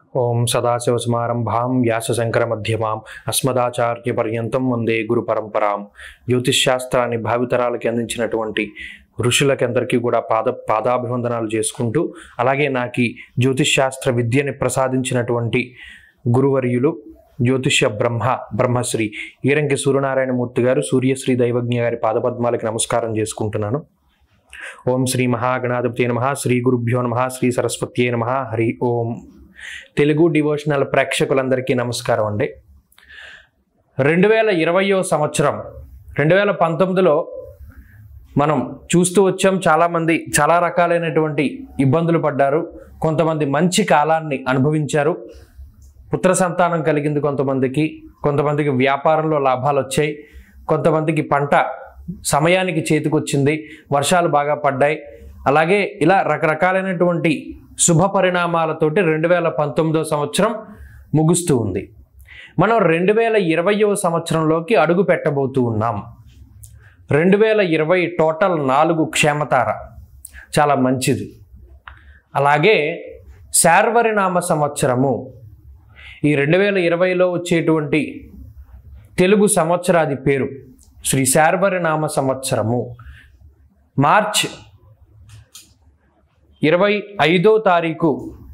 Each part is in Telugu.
ఓం సదాశివసమారంభాం వ్యాసశంకరమధ్యమాం అస్మదాచార్యపర్యంతం వందే గురు పరంపరాం జ్యోతిష్శాస్త్రాన్ని భావితరాలకి అందించినటువంటి ఋషులకందరికీ కూడా పాద పాదాభివందనాలు చేసుకుంటూ అలాగే నాకు ఈ జ్యోతిష్శాస్త్ర విద్యని ప్రసాదించినటువంటి గురువర్యులు జ్యోతిష్య బ్రహ్మ బ్రహ్మశ్రీ ఈరంకి సూర్యనారాయణమూర్తి గారు సూర్యశ్రీ దైవజ్ఞ గారి పాదపద్మాలకి నమస్కారం చేసుకుంటున్నాను ఓం శ్రీ మహాగణాధిపతి నమ శ్రీ గురుభ్యో నమ శ్రీ సరస్వత్యే నమ హరి ఓం తెలుగు డివోషనల్ ప్రేక్షకులందరికీ నమస్కారం అండి రెండు వేల ఇరవయో సంవత్సరం రెండు వేల పంతొమ్మిదిలో మనం చూస్తూ వచ్చాం చాలామంది చాలా రకాలైనటువంటి ఇబ్బందులు పడ్డారు కొంతమంది మంచి కాలాన్ని అనుభవించారు పుత్ర సంతానం కలిగింది కొంతమందికి కొంతమందికి వ్యాపారంలో లాభాలు వచ్చాయి కొంతమందికి పంట సమయానికి చేతికొచ్చింది వర్షాలు బాగా పడ్డాయి అలాగే ఇలా రకరకాలైనటువంటి శుభ పరిణామాలతోటి రెండు వేల పంతొమ్మిదో సంవత్సరం ముగుస్తూ ఉంది మనం రెండు వేల ఇరవయో సంవత్సరంలోకి అడుగు పెట్టబోతూ ఉన్నాం రెండు వేల ఇరవై టోటల్ నాలుగు క్షేమతార చాలా మంచిది అలాగే శార్వరినామ సంవత్సరము ఈ రెండు వేల ఇరవైలో వచ్చేటువంటి తెలుగు సంవత్సరాది పేరు శ్రీ శార్వరినామ సంవత్సరము మార్చ్ ఇరవై ఐదో తారీఖు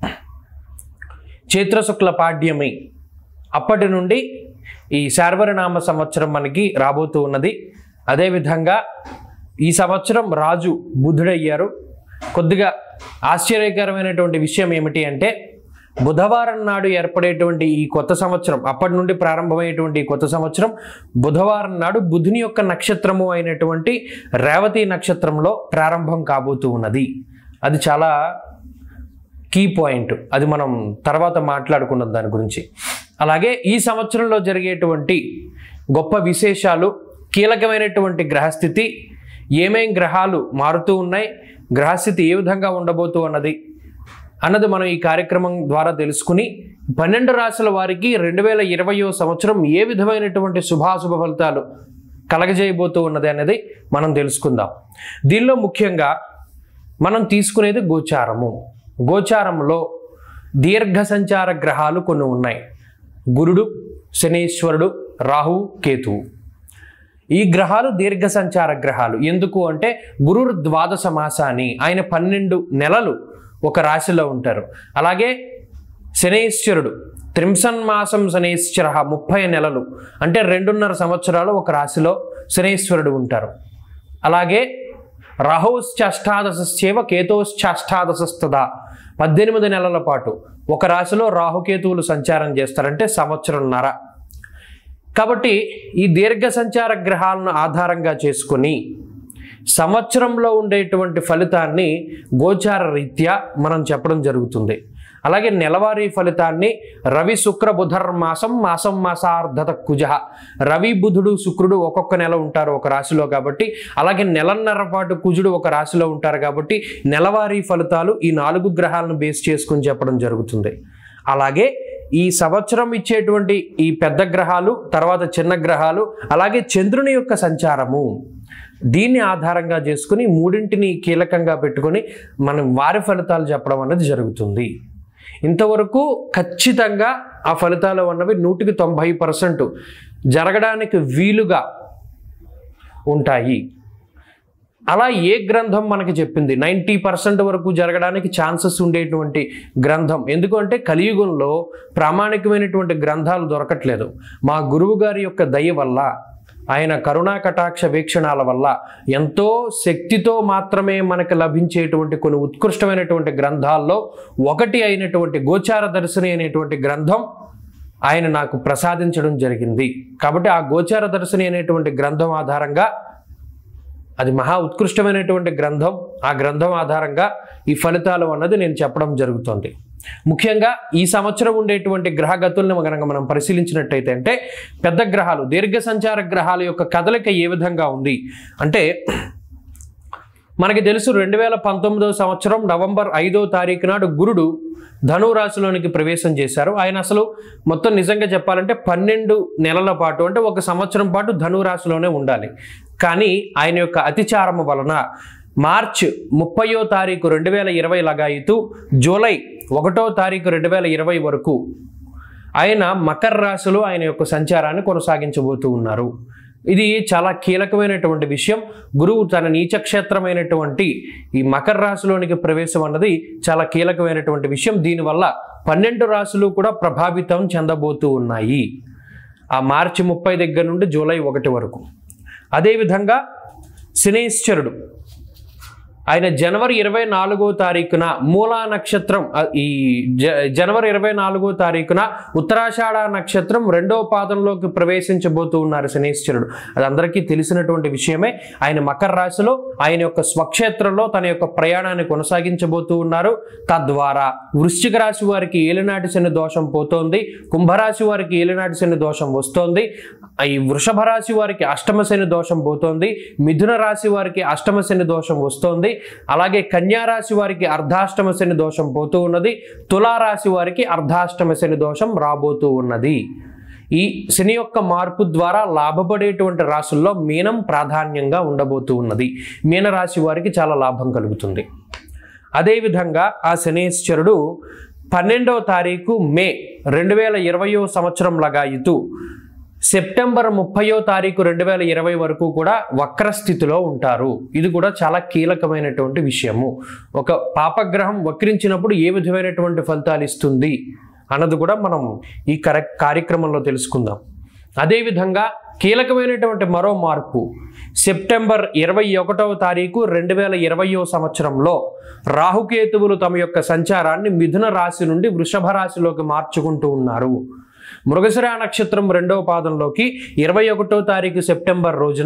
చైత్రశుక్ల పాడ్యమి అప్పటి నుండి ఈ శార్వరినామ సంవత్సరం మనకి రాబోతూ ఉన్నది అదేవిధంగా ఈ సంవత్సరం రాజు బుధుడయ్యారు కొద్దిగా ఆశ్చర్యకరమైనటువంటి విషయం ఏమిటి అంటే బుధవారం నాడు ఏర్పడేటువంటి ఈ కొత్త సంవత్సరం అప్పటి నుండి ప్రారంభమయ్యేటువంటి ఈ కొత్త సంవత్సరం బుధవారం నాడు బుధుని యొక్క నక్షత్రము అయినటువంటి రేవతి నక్షత్రంలో ప్రారంభం కాబోతూ ఉన్నది అది చాలా కీ పాయింట్ అది మనం తర్వాత మాట్లాడుకున్నాం దాని గురించి అలాగే ఈ సంవత్సరంలో జరిగేటువంటి గొప్ప విశేషాలు కీలకమైనటువంటి గ్రహస్థితి ఏమేం గ్రహాలు మారుతూ ఉన్నాయి గ్రహస్థితి ఏ విధంగా ఉండబోతూ ఉన్నది అన్నది మనం ఈ కార్యక్రమం ద్వారా తెలుసుకుని పన్నెండు రాశుల వారికి రెండు వేల ఇరవయో సంవత్సరం ఏ విధమైనటువంటి శుభాశుభ ఫలితాలు కలగజేయబోతూ ఉన్నది అనేది మనం తెలుసుకుందాం దీనిలో ముఖ్యంగా మనం తీసుకునేది గోచారము గోచారంలో దీర్ఘ సంచార గ్రహాలు కొన్ని ఉన్నాయి గురుడు శనీశ్వరుడు రాహువు కేతువు ఈ గ్రహాలు దీర్ఘ సంచార గ్రహాలు ఎందుకు అంటే గురుర్ ద్వాదశ మాసాని ఆయన పన్నెండు నెలలు ఒక రాశిలో ఉంటారు అలాగే శనీశ్వరుడు త్రింసన్ మాసం శనీశ్వర ముప్పై నెలలు అంటే రెండున్నర సంవత్సరాలు ఒక రాశిలో శనీశ్వరుడు ఉంటారు అలాగే రాహుశ్చాష్టాదశేవ కేతోశ్చాష్టాదశస్తదా పద్దెనిమిది నెలల పాటు ఒక రాశిలో రాహుకేతువులు సంచారం చేస్తారంటే సంవత్సరంన్నర కాబట్టి ఈ దీర్ఘ సంచార గ్రహాలను ఆధారంగా చేసుకొని సంవత్సరంలో ఉండేటువంటి ఫలితాన్ని గోచార రీత్యా మనం చెప్పడం జరుగుతుంది అలాగే నెలవారీ ఫలితాన్ని రవి శుక్ర బుధర్ మాసం మాసం మాసార్ధత కుజ రవి బుధుడు శుక్రుడు ఒక్కొక్క నెల ఉంటారు ఒక రాశిలో కాబట్టి అలాగే నెలన్నర పాటు కుజుడు ఒక రాశిలో ఉంటారు కాబట్టి నెలవారీ ఫలితాలు ఈ నాలుగు గ్రహాలను బేస్ చేసుకుని చెప్పడం జరుగుతుంది అలాగే ఈ సంవత్సరం ఇచ్చేటువంటి ఈ పెద్ద గ్రహాలు తర్వాత చిన్న గ్రహాలు అలాగే చంద్రుని యొక్క సంచారము దీన్ని ఆధారంగా చేసుకుని మూడింటిని కీలకంగా పెట్టుకొని మనం వారి ఫలితాలు చెప్పడం అనేది జరుగుతుంది ఇంతవరకు ఖచ్చితంగా ఆ ఫలితాలు అన్నవి నూటికి తొంభై పర్సెంట్ జరగడానికి వీలుగా ఉంటాయి అలా ఏ గ్రంథం మనకి చెప్పింది నైంటీ పర్సెంట్ వరకు జరగడానికి ఛాన్సెస్ ఉండేటువంటి గ్రంథం ఎందుకంటే కలియుగంలో ప్రామాణికమైనటువంటి గ్రంథాలు దొరకట్లేదు మా గురువు గారి యొక్క దయ వల్ల ఆయన కరుణా కటాక్ష వీక్షణాల వల్ల ఎంతో శక్తితో మాత్రమే మనకు లభించేటువంటి కొన్ని ఉత్కృష్టమైనటువంటి గ్రంథాల్లో ఒకటి అయినటువంటి గోచార దర్శని అనేటువంటి గ్రంథం ఆయన నాకు ప్రసాదించడం జరిగింది కాబట్టి ఆ గోచార దర్శని అనేటువంటి గ్రంథం ఆధారంగా అది మహా ఉత్కృష్టమైనటువంటి గ్రంథం ఆ గ్రంథం ఆధారంగా ఈ ఫలితాలు అన్నది నేను చెప్పడం జరుగుతుంది ముఖ్యంగా ఈ సంవత్సరం ఉండేటువంటి గ్రహగతుల్ని కనుక మనం పరిశీలించినట్టయితే అంటే పెద్ద గ్రహాలు దీర్ఘ సంచార గ్రహాల యొక్క కదలిక ఏ విధంగా ఉంది అంటే మనకి తెలుసు రెండు వేల పంతొమ్మిదవ సంవత్సరం నవంబర్ ఐదో తారీఖు నాడు గురుడు ధనురాశిలోనికి ప్రవేశం చేశారు ఆయన అసలు మొత్తం నిజంగా చెప్పాలంటే పన్నెండు నెలల పాటు అంటే ఒక సంవత్సరం పాటు ధనురాశిలోనే ఉండాలి కానీ ఆయన యొక్క అతిచారము వలన మార్చ్ ముప్పయో తారీఖు రెండు వేల ఇరవై లగాయితూ జూలై ఒకటో తారీఖు రెండు వేల ఇరవై వరకు ఆయన మకర రాశిలో ఆయన యొక్క సంచారాన్ని కొనసాగించబోతూ ఉన్నారు ఇది చాలా కీలకమైనటువంటి విషయం గురువు తన నీచక్షేత్రమైనటువంటి ఈ మకర రాశిలోనికి ప్రవేశం అన్నది చాలా కీలకమైనటువంటి విషయం దీనివల్ల పన్నెండు రాశులు కూడా ప్రభావితం చెందబోతూ ఉన్నాయి ఆ మార్చి ముప్పై దగ్గర నుండి జూలై ఒకటి వరకు అదేవిధంగా శనేశ్వరుడు ఆయన జనవరి ఇరవై నాలుగో తారీఖున మూలా నక్షత్రం ఆ, ఈ జ జనవరి ఇరవై నాలుగో తారీఖున ఉత్తరాషాఢ నక్షత్రం రెండో పాదంలోకి ప్రవేశించబోతూ ఉన్నారు శనీశ్వరుడు అది అందరికీ తెలిసినటువంటి విషయమే ఆయన మకర రాశిలో ఆయన యొక్క స్వక్షేత్రంలో తన యొక్క ప్రయాణాన్ని కొనసాగించబోతూ ఉన్నారు తద్వారా వృశ్చిక రాశి వారికి ఏలినాటి శని దోషం పోతోంది కుంభరాశి వారికి ఏలినాటి శని దోషం వస్తోంది ఈ వృషభ రాశి వారికి అష్టమ శని దోషం పోతోంది మిథున రాశి వారికి అష్టమ శని దోషం వస్తోంది అలాగే కన్యా రాశి వారికి అర్ధాష్టమ శని దోషం పోతూ ఉన్నది తులా రాశి వారికి అర్ధాష్టమ శని దోషం రాబోతూ ఉన్నది ఈ శని యొక్క మార్పు ద్వారా లాభపడేటువంటి రాశుల్లో మీనం ప్రాధాన్యంగా ఉండబోతూ ఉన్నది మీనరాశి వారికి చాలా లాభం కలుగుతుంది అదేవిధంగా ఆ శనేశ్వరుడు పన్నెండవ తారీఖు మే రెండు వేల ఇరవయో సంవత్సరం లగాయితూ సెప్టెంబర్ ముప్పయో తారీఖు రెండు వేల ఇరవై వరకు కూడా వక్ర స్థితిలో ఉంటారు ఇది కూడా చాలా కీలకమైనటువంటి విషయము ఒక పాపగ్రహం వక్రించినప్పుడు ఏ విధమైనటువంటి ఫలితాలు ఇస్తుంది అన్నది కూడా మనం ఈ కర కార్యక్రమంలో తెలుసుకుందాం అదేవిధంగా కీలకమైనటువంటి మరో మార్పు సెప్టెంబర్ ఇరవై ఒకటవ తారీఖు రెండు వేల ఇరవయో సంవత్సరంలో రాహుకేతువులు తమ యొక్క సంచారాన్ని మిథున రాశి నుండి వృషభ రాశిలోకి మార్చుకుంటూ ఉన్నారు మృగశిర నక్షత్రం రెండవ పాదంలోకి ఇరవై ఒకటో తారీఖు సెప్టెంబర్ రోజున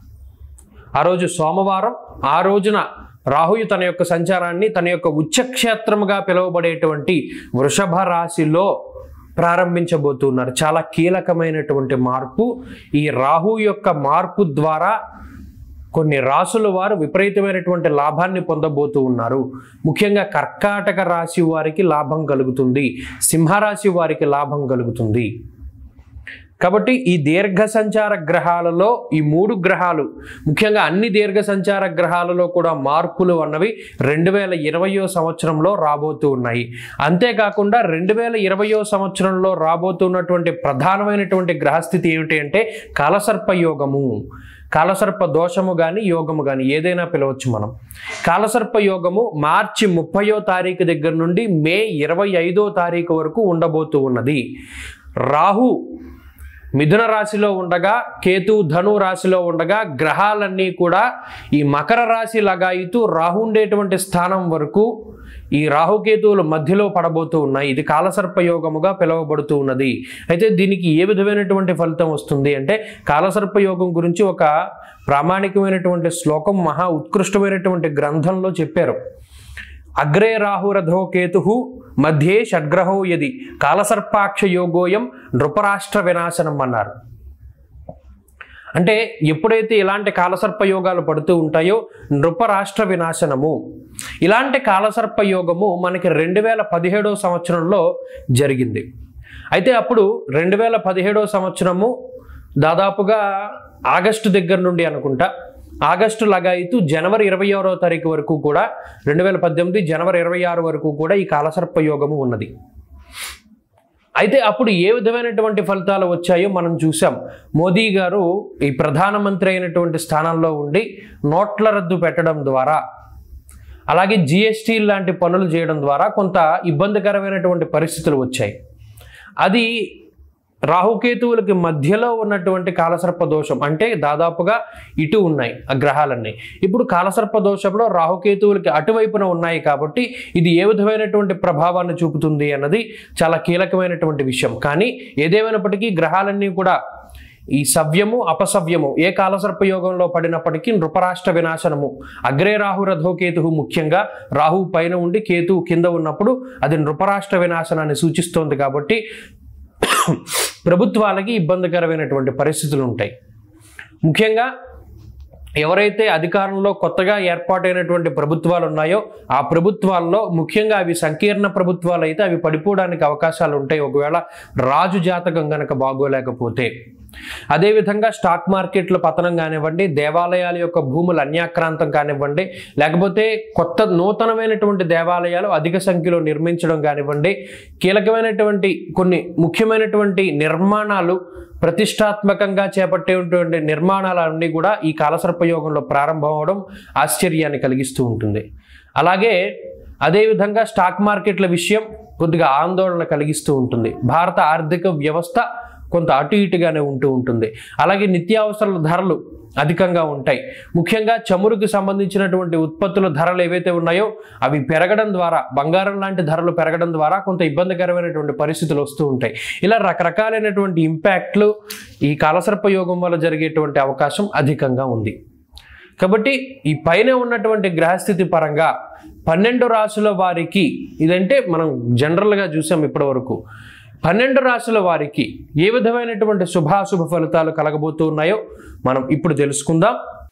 ఆ రోజు సోమవారం ఆ రోజున రాహుయు తన యొక్క సంచారాన్ని తన యొక్క ఉచ్చక్షేత్రముగా పిలువబడేటువంటి వృషభ రాశిలో ప్రారంభించబోతున్నారు చాలా కీలకమైనటువంటి మార్పు ఈ రాహు యొక్క మార్పు ద్వారా కొన్ని రాసుల వారు విపరీతమైనటువంటి లాభాన్ని పొందబోతూ ఉన్నారు ముఖ్యంగా కర్కాటక రాశి వారికి లాభం కలుగుతుంది సింహరాశి వారికి లాభం కలుగుతుంది కాబట్టి ఈ దీర్ఘ సంచార గ్రహాలలో ఈ మూడు గ్రహాలు ముఖ్యంగా అన్ని దీర్ఘ సంచార గ్రహాలలో కూడా మార్పులు అన్నవి రెండు వేల ఇరవయో సంవత్సరంలో రాబోతూ ఉన్నాయి అంతేకాకుండా రెండు వేల ఇరవయో సంవత్సరంలో రాబోతున్నటువంటి ప్రధానమైనటువంటి గ్రహస్థితి ఏమిటి అంటే కాలసర్ప యోగము కాలసర్ప దోషము కానీ యోగము కానీ ఏదైనా పిలవచ్చు మనం కాలసర్ప యోగము మార్చి ముప్పయో తారీఖు దగ్గర నుండి మే ఇరవై ఐదో తారీఖు వరకు ఉండబోతూ ఉన్నది రాహు మిథున రాశిలో ఉండగా కేతు ధను రాశిలో ఉండగా గ్రహాలన్నీ కూడా ఈ మకర రాశి లగాయితూ రాహు ఉండేటువంటి స్థానం వరకు ఈ రాహుకేతువులు మధ్యలో పడబోతూ ఉన్నాయి ఇది కాలసర్ప యోగముగా పిలువబడుతూ ఉన్నది అయితే దీనికి ఏ విధమైనటువంటి ఫలితం వస్తుంది అంటే కాలసర్ప యోగం గురించి ఒక ప్రామాణికమైనటువంటి శ్లోకం మహా ఉత్కృష్టమైనటువంటి గ్రంథంలో చెప్పారు అగ్రే రాహురథో కేతు మధ్యే షడ్గ్రహో యది కాలసర్పాక్ష యోగోయం నృపరాష్ట్ర వినాశనం అన్నారు అంటే ఎప్పుడైతే ఇలాంటి కాలసర్ప యోగాలు పడుతూ ఉంటాయో నృపరాష్ట్ర వినాశనము ఇలాంటి కాలసర్ప యోగము మనకి రెండు వేల పదిహేడవ సంవత్సరంలో జరిగింది అయితే అప్పుడు రెండు వేల పదిహేడవ సంవత్సరము దాదాపుగా ఆగస్టు దగ్గర నుండి అనుకుంటా ఆగస్టు లగాయితూ జనవరి ఇరవై ఆరో తారీఖు వరకు కూడా రెండు వేల పద్దెనిమిది జనవరి ఇరవై ఆరు వరకు కూడా ఈ కాలసర్ప యోగము ఉన్నది అయితే అప్పుడు ఏ విధమైనటువంటి ఫలితాలు వచ్చాయో మనం చూసాం మోదీ గారు ఈ ప్రధానమంత్రి అయినటువంటి స్థానంలో ఉండి నోట్ల రద్దు పెట్టడం ద్వారా అలాగే జిఎస్టీ లాంటి పనులు చేయడం ద్వారా కొంత ఇబ్బందికరమైనటువంటి పరిస్థితులు వచ్చాయి అది రాహుకేతువులకి మధ్యలో ఉన్నటువంటి కాలసర్ప దోషం అంటే దాదాపుగా ఇటు ఉన్నాయి ఆ గ్రహాలన్నీ ఇప్పుడు కాలసర్ప దోషంలో రాహుకేతువులకి అటువైపున ఉన్నాయి కాబట్టి ఇది ఏ విధమైనటువంటి ప్రభావాన్ని చూపుతుంది అన్నది చాలా కీలకమైనటువంటి విషయం కానీ ఏదేమైనప్పటికీ గ్రహాలన్నీ కూడా ఈ సవ్యము అపసవ్యము ఏ కాలసర్ప యోగంలో పడినప్పటికీ నృపరాష్ట్ర వినాశనము అగ్రే రాహు రథో కేతు ముఖ్యంగా రాహు పైన ఉండి కేతు కింద ఉన్నప్పుడు అది నృపరాష్ట్ర వినాశనాన్ని సూచిస్తోంది కాబట్టి ప్రభుత్వాలకి ఇబ్బందికరమైనటువంటి పరిస్థితులు ఉంటాయి ముఖ్యంగా ఎవరైతే అధికారంలో కొత్తగా ఏర్పాటైనటువంటి ప్రభుత్వాలు ఉన్నాయో ఆ ప్రభుత్వాల్లో ముఖ్యంగా అవి సంకీర్ణ ప్రభుత్వాలు అయితే అవి పడిపోవడానికి అవకాశాలు ఉంటాయి ఒకవేళ రాజు జాతకం గనక బాగోలేకపోతే అదేవిధంగా స్టాక్ మార్కెట్లో పతనం కానివ్వండి దేవాలయాల యొక్క భూములు అన్యాక్రాంతం కానివ్వండి లేకపోతే కొత్త నూతనమైనటువంటి దేవాలయాలు అధిక సంఖ్యలో నిర్మించడం కానివ్వండి కీలకమైనటువంటి కొన్ని ముఖ్యమైనటువంటి నిర్మాణాలు ప్రతిష్టాత్మకంగా చేపట్టేటువంటి నిర్మాణాలన్నీ కూడా ఈ కాలసర్పయోగంలో ప్రారంభం అవడం ఆశ్చర్యాన్ని కలిగిస్తూ ఉంటుంది అలాగే అదేవిధంగా స్టాక్ మార్కెట్ల విషయం కొద్దిగా ఆందోళన కలిగిస్తూ ఉంటుంది భారత ఆర్థిక వ్యవస్థ కొంత అటు ఇటుగానే ఉంటూ ఉంటుంది అలాగే నిత్యావసరాల ధరలు అధికంగా ఉంటాయి ముఖ్యంగా చమురుకు సంబంధించినటువంటి ఉత్పత్తుల ధరలు ఏవైతే ఉన్నాయో అవి పెరగడం ద్వారా బంగారం లాంటి ధరలు పెరగడం ద్వారా కొంత ఇబ్బందికరమైనటువంటి పరిస్థితులు వస్తూ ఉంటాయి ఇలా రకరకాలైనటువంటి ఇంపాక్ట్లు ఈ కాలసర్ప యోగం వల్ల జరిగేటువంటి అవకాశం అధికంగా ఉంది కాబట్టి ఈ పైన ఉన్నటువంటి గ్రహస్థితి పరంగా పన్నెండు రాశుల వారికి ఇదంటే మనం జనరల్గా చూసాం ఇప్పటి వరకు పన్నెండు రాశుల వారికి ఏ విధమైనటువంటి శుభాశుభ ఫలితాలు కలగబోతూ ఉన్నాయో మనం ఇప్పుడు తెలుసుకుందాం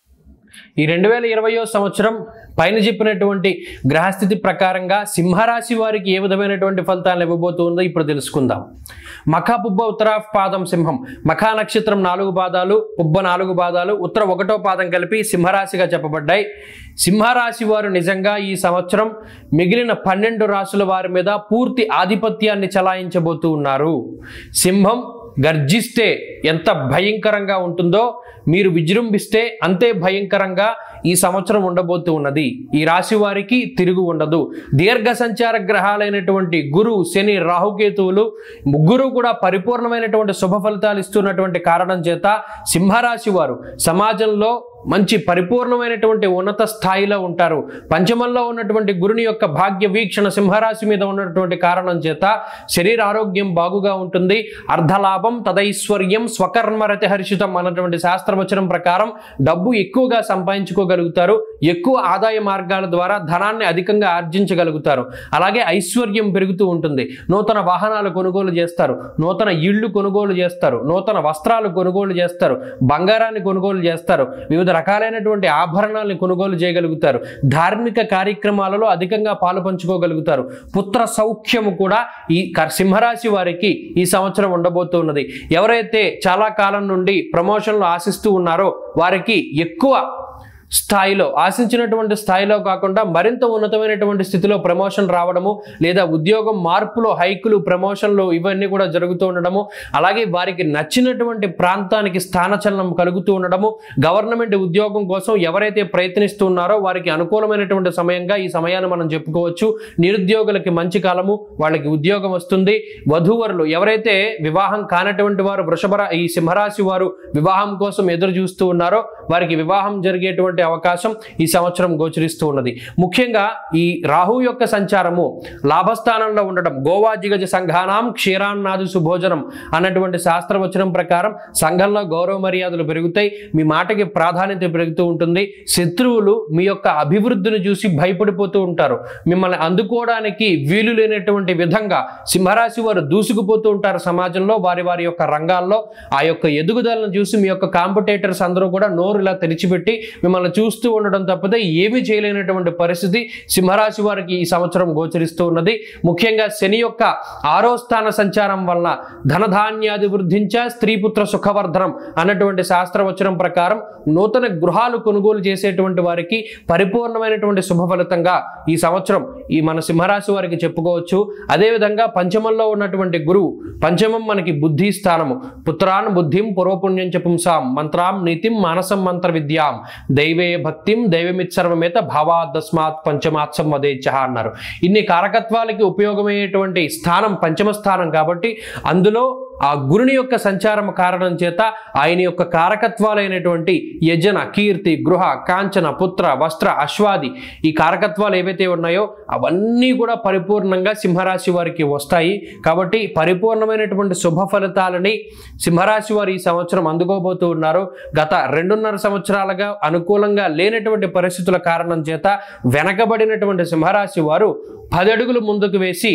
ఈ రెండు వేల ఇరవయో సంవత్సరం పైన చెప్పినటువంటి గ్రహస్థితి ప్రకారంగా సింహరాశి వారికి ఏ విధమైనటువంటి ఫలితాలు ఇవ్వబోతుందో ఇప్పుడు తెలుసుకుందాం మఖ పుబ్బ ఉత్తర పాదం సింహం మఖా నక్షత్రం నాలుగు పాదాలు పుబ్బ నాలుగు పాదాలు ఉత్తర ఒకటో పాదం కలిపి సింహరాశిగా చెప్పబడ్డాయి సింహరాశి వారు నిజంగా ఈ సంవత్సరం మిగిలిన పన్నెండు రాశుల వారి మీద పూర్తి ఆధిపత్యాన్ని చలాయించబోతూ ఉన్నారు సింహం గర్జిస్తే ఎంత భయంకరంగా ఉంటుందో మీరు విజృంభిస్తే అంతే భయంకరంగా ఈ సంవత్సరం ఉండబోతూ ఉన్నది ఈ రాశి వారికి తిరుగు ఉండదు దీర్ఘ సంచార గ్రహాలైనటువంటి గురు శని రాహుకేతువులు ముగ్గురు కూడా పరిపూర్ణమైనటువంటి శుభ ఫలితాలు ఇస్తున్నటువంటి కారణం చేత సింహరాశి వారు సమాజంలో మంచి పరిపూర్ణమైనటువంటి ఉన్నత స్థాయిలో ఉంటారు పంచమంలో ఉన్నటువంటి గురుని యొక్క భాగ్య వీక్షణ సింహరాశి మీద ఉన్నటువంటి కారణం చేత శరీర ఆరోగ్యం బాగుగా ఉంటుంది అర్ధలాభం తదైశ్వర్యం స్వకర్మరతి హర్షితం అన్నటువంటి శాస్త్రవచనం ప్రకారం డబ్బు ఎక్కువగా సంపాదించుకోగలుగుతారు ఎక్కువ ఆదాయ మార్గాల ద్వారా ధనాన్ని అధికంగా ఆర్జించగలుగుతారు అలాగే ఐశ్వర్యం పెరుగుతూ ఉంటుంది నూతన వాహనాలు కొనుగోలు చేస్తారు నూతన ఇళ్ళు కొనుగోలు చేస్తారు నూతన వస్త్రాలు కొనుగోలు చేస్తారు బంగారాన్ని కొనుగోలు చేస్తారు వివిధ రకాలైనటువంటి ఆభరణాలను కొనుగోలు చేయగలుగుతారు ధార్మిక కార్యక్రమాలలో అధికంగా పాలు పంచుకోగలుగుతారు పుత్ర సౌఖ్యము కూడా ఈ క- సింహరాశి వారికి ఈ సంవత్సరం ఉండబోతున్నది ఎవరైతే చాలా కాలం నుండి ప్రమోషన్లు ఆశిస్తూ ఉన్నారో వారికి ఎక్కువ స్థాయిలో ఆశించినటువంటి స్థాయిలో కాకుండా మరింత ఉన్నతమైనటువంటి స్థితిలో ప్రమోషన్ రావడము లేదా ఉద్యోగం మార్పులో హైకులు ప్రమోషన్లు ఇవన్నీ కూడా జరుగుతూ ఉండడము అలాగే వారికి నచ్చినటువంటి ప్రాంతానికి స్థానచలనం కలుగుతూ ఉండడము గవర్నమెంట్ ఉద్యోగం కోసం ఎవరైతే ప్రయత్నిస్తూ ఉన్నారో వారికి అనుకూలమైనటువంటి సమయంగా ఈ సమయాన్ని మనం చెప్పుకోవచ్చు నిరుద్యోగులకి మంచి కాలము వాళ్ళకి ఉద్యోగం వస్తుంది వధూవరులు ఎవరైతే వివాహం కానటువంటి వారు వృషభ రా- ఈ సింహరాశి వారు వివాహం కోసం ఎదురు చూస్తూ ఉన్నారో వారికి వివాహం జరిగేటువంటి అవకాశం ఈ సంవత్సరం గోచరిస్తూ ఉన్నది ముఖ్యంగా ఈ రాహు యొక్క సంచారము లాభస్థానంలో ఉండడం గోవా జిగజ సంఘానాం క్షీరాన్నాది సుభోజనం అన్నటువంటి శాస్త్రవచనం ప్రకారం సంఘంలో గౌరవ మర్యాదలు పెరుగుతాయి మీ మాటకి ప్రాధాన్యత పెరుగుతూ ఉంటుంది శత్రువులు మీ యొక్క అభివృద్ధిని చూసి భయపడిపోతూ ఉంటారు మిమ్మల్ని అందుకోవడానికి వీలు లేనటువంటి విధంగా సింహరాశి వారు దూసుకుపోతూ ఉంటారు సమాజంలో వారి వారి యొక్క రంగాల్లో ఆ యొక్క ఎదుగుదలను చూసి మీ యొక్క కాంపిటేటర్స్ అందరూ కూడా నోరు ఇలా తెరిచిపెట్టి మిమ్మల్ని చూస్తూ ఉండడం తప్పితే ఏమీ చేయలేనటువంటి పరిస్థితి సింహరాశి వారికి ఈ సంవత్సరం గోచరిస్తూ ఉన్నది ముఖ్యంగా శని యొక్క ఆరో స్థాన సంచారం వలన ధనధాన్యాది వృద్ధించ స్త్రీపుత్ర సుఖవర్ధనం అన్నటువంటి శాస్త్రవచనం ప్రకారం నూతన గృహాలు కొనుగోలు చేసేటువంటి వారికి పరిపూర్ణమైనటువంటి శుభ ఫలితంగా ఈ సంవత్సరం ఈ మన సింహరాశి వారికి చెప్పుకోవచ్చు అదేవిధంగా పంచమంలో ఉన్నటువంటి గురువు పంచమం మనకి బుద్ధి స్థానము పుత్రాన్ బుద్ధిం పురోపుణ్యం చ పుంసాం మంత్రాం నీతిం మానసం మంత్ర విద్యాం దైవే భక్తిం దైవమిత్సర్వమేత భావాదస్మాత్ పంచమాత్సం వదేచ్ఛ అన్నారు ఇన్ని కారకత్వాలకి ఉపయోగమయ్యేటువంటి స్థానం పంచమ స్థానం కాబట్టి అందులో ఆ గురుని యొక్క సంచారం కారణం చేత ఆయన యొక్క కారకత్వాలైనటువంటి యజన కీర్తి గృహ కాంచన పుత్ర వస్త్ర అశ్వాది ఈ కారకత్వాలు ఏవైతే ఉన్నాయో అవన్నీ కూడా పరిపూర్ణంగా సింహరాశి వారికి వస్తాయి కాబట్టి పరిపూర్ణమైనటువంటి శుభ ఫలితాలని సింహరాశి వారు ఈ సంవత్సరం అందుకోబోతూ ఉన్నారు గత రెండున్నర సంవత్సరాలుగా అనుకూలంగా లేనటువంటి పరిస్థితుల కారణం చేత వెనకబడినటువంటి సింహరాశి వారు పది అడుగులు ముందుకు వేసి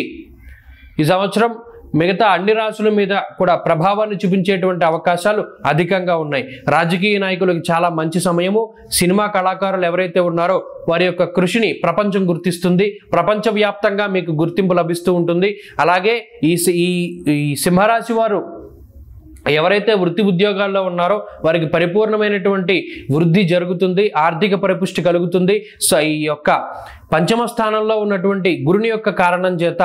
ఈ సంవత్సరం మిగతా అన్ని రాశుల మీద కూడా ప్రభావాన్ని చూపించేటువంటి అవకాశాలు అధికంగా ఉన్నాయి రాజకీయ నాయకులకు చాలా మంచి సమయము సినిమా కళాకారులు ఎవరైతే ఉన్నారో వారి యొక్క కృషిని ప్రపంచం గుర్తిస్తుంది ప్రపంచవ్యాప్తంగా మీకు గుర్తింపు లభిస్తూ ఉంటుంది అలాగే ఈ సి- ఈ ఈ సింహరాశి వారు ఎవరైతే వృత్తి ఉద్యోగాల్లో ఉన్నారో వారికి పరిపూర్ణమైనటువంటి వృద్ధి జరుగుతుంది ఆర్థిక పరిపుష్టి కలుగుతుంది సో ఈ యొక్క పంచమ స్థానంలో ఉన్నటువంటి గురుని యొక్క కారణం చేత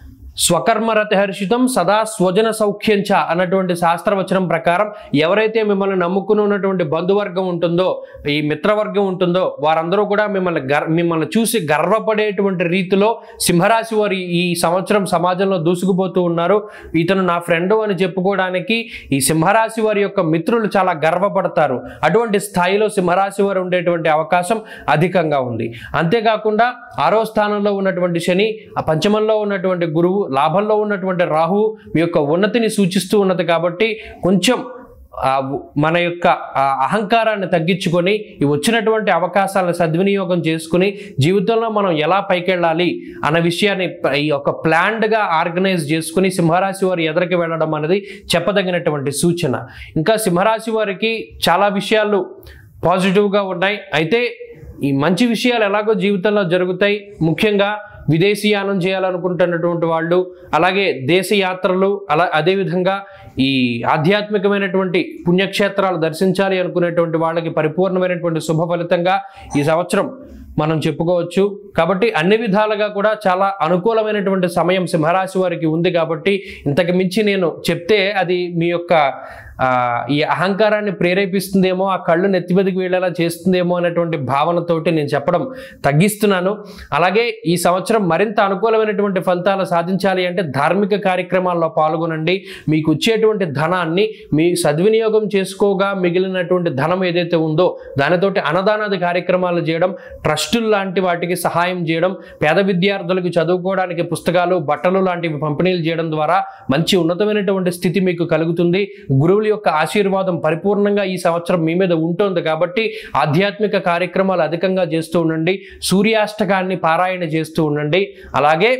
స్వకర్మరతి హర్షితం సదా స్వజన సౌఖ్యంచ అన్నటువంటి శాస్త్రవచనం ప్రకారం ఎవరైతే మిమ్మల్ని నమ్ముకుని ఉన్నటువంటి బంధువర్గం ఉంటుందో ఈ మిత్రవర్గం ఉంటుందో వారందరూ కూడా మిమ్మల్ని గర్ మిమ్మల్ని చూసి గర్వపడేటువంటి రీతిలో సింహరాశి వారు ఈ సంవత్సరం సమాజంలో దూసుకుపోతూ ఉన్నారు ఇతను నా ఫ్రెండ్ అని చెప్పుకోవడానికి ఈ సింహరాశి వారి యొక్క మిత్రులు చాలా గర్వపడతారు అటువంటి స్థాయిలో సింహరాశి వారు ఉండేటువంటి అవకాశం అధికంగా ఉంది అంతేకాకుండా ఆరో స్థానంలో ఉన్నటువంటి శని ఆ పంచమంలో ఉన్నటువంటి గురువు లాభంలో ఉన్నటువంటి రాహు మీ యొక్క ఉన్నతిని సూచిస్తూ ఉన్నది కాబట్టి కొంచెం ఆ మన యొక్క ఆ అహంకారాన్ని తగ్గించుకొని ఈ వచ్చినటువంటి అవకాశాలను సద్వినియోగం చేసుకుని జీవితంలో మనం ఎలా పైకెళ్ళాలి అన్న విషయాన్ని ప- ఈ యొక్క ప్లాన్డ్గా ఆర్గనైజ్ చేసుకుని సింహరాశి వారి ఎదరికి వెళ్ళడం అనేది చెప్పదగినటువంటి సూచన ఇంకా సింహరాశి వారికి చాలా విషయాలు పాజిటివ్గా ఉన్నాయి అయితే ఈ మంచి విషయాలు ఎలాగో జీవితంలో జరుగుతాయి ముఖ్యంగా విదేశీయానం చేయాలనుకుంటున్నటువంటి వాళ్ళు అలాగే దేశ యాత్రలు అలా అదేవిధంగా ఈ ఆధ్యాత్మికమైనటువంటి పుణ్యక్షేత్రాలు దర్శించాలి అనుకునేటువంటి వాళ్ళకి పరిపూర్ణమైనటువంటి శుభ ఫలితంగా ఈ సంవత్సరం మనం చెప్పుకోవచ్చు కాబట్టి అన్ని విధాలుగా కూడా చాలా అనుకూలమైనటువంటి సమయం సింహరాశి వారికి ఉంది కాబట్టి ఇంతకు మించి నేను చెప్తే అది మీ యొక్క ఆ, ఈ అహంకారాన్ని ప్రేరేపిస్తుందేమో ఆ కళ్ళు నెత్తిమీదకి వెళ్ళేలా చేస్తుందేమో అనేటువంటి భావనతోటి నేను చెప్పడం తగ్గిస్తున్నాను అలాగే ఈ సంవత్సరం మరింత అనుకూలమైనటువంటి ఫలితాలు సాధించాలి అంటే ధార్మిక కార్యక్రమాల్లో పాల్గొనండి మీకు వచ్చేటువంటి ధనాన్ని మీ సద్వినియోగం చేసుకోగా మిగిలినటువంటి ధనం ఏదైతే ఉందో దానితోటి అన్నదానాది కార్యక్రమాలు చేయడం ట్రస్టులు లాంటి వాటికి సహాయం చేయడం పేద విద్యార్థులకు చదువుకోవడానికి పుస్తకాలు బట్టలు లాంటివి పంపిణీలు చేయడం ద్వారా మంచి ఉన్నతమైనటువంటి స్థితి మీకు కలుగుతుంది గురువుల యొక్క ఆశీర్వాదం పరిపూర్ణంగా ఈ సంవత్సరం మీ మీద ఉంటుంది కాబట్టి ఆధ్యాత్మిక కార్యక్రమాలు అధికంగా చేస్తూ ఉండండి సూర్యాష్టకాన్ని పారాయణ చేస్తూ ఉండండి అలాగే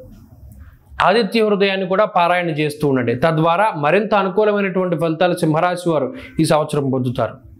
ఆదిత్య హృదయాన్ని కూడా పారాయణ చేస్తూ ఉండండి తద్వారా మరింత అనుకూలమైనటువంటి ఫలితాలు సింహరాశి వారు ఈ సంవత్సరం పొందుతారు